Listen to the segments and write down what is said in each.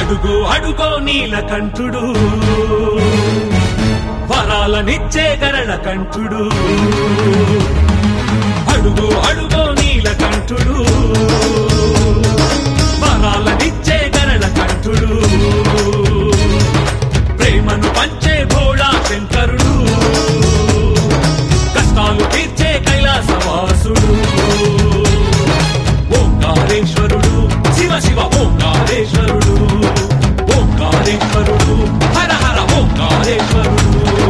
అడుగు అడుగో నీలకంఠుడు వరాలనిచ్చే గరళ కంఠుడు అడుగు అడుగో నీలకంఠుడు వరాలనిచ్చే గరళ కంఠుడు ప్రేమను పంచే భోళా శంకరుడు కష్టాలు తీర్చే కైలాసవాసుడు ఓంకారేశ్వరుడు శివ శివ ఓంకారేశ్వరుడు ఓంకారేశ్వరుడు హర హర ఓంకారేశ్వరుడు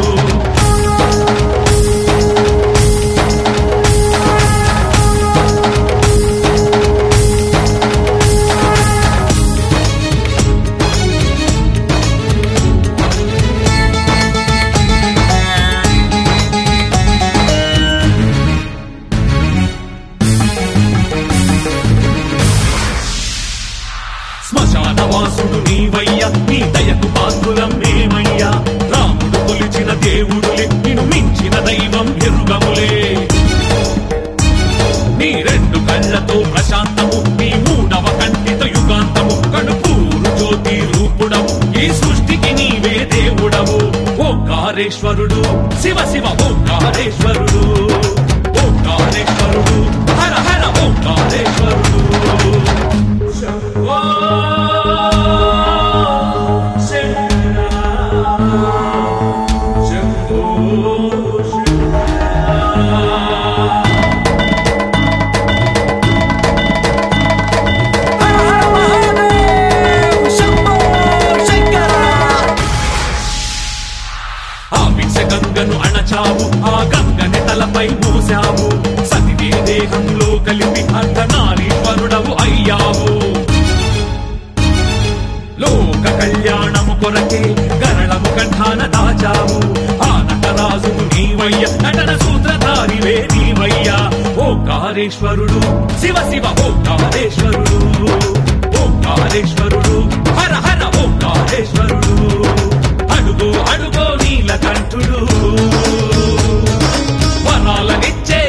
శ్మశానవాసుడు నీవయ్యా నీ దయకు పాత్రులం మేమయ్యా రాముడు కొలిచిన దేవుడులే నిన్ను మించిన దైవం ఎరుగములే నీ రెండు కళ్ళతో ప్రశాంతము నీ మూడవ కంటితో యుగాంతము కడుపూరు జ్యోతి రూపుడవు ఈ సృష్టికి నీవే దేవుడవు ఓంకారేశ్వరుడు శివ శివ ఓంకారేశ్వరుడు ఓంకారేశ్వరుడు హర హర ఓంకారేశ్వరుడు శంభో శంకర శంభో శంకర హర హర మహాదేవ్ శంభో శంకర ఆ విష గంగను అణచావు ఆ గంగని తలపై మూసావు సతివే దేహంలో కలిపి అర్ధనారీశ్వరుడవు అయ్యావు లోక కళ్యాణము కొరకే గరళము కంఠాన దాచావు ఆ నటరాజుకు నీవయ్య నటన సూత్రధారివే నీవయ్యా ఓంకారేశ్వరుడు శివ శివ ఓంకారేశ్వరుడు ఓంకారేశ్వరుడు హర హర ఓంకారేశ్వరుడు అడుగు అడుగో నీలకంఠుడు వరాలనిచ్చే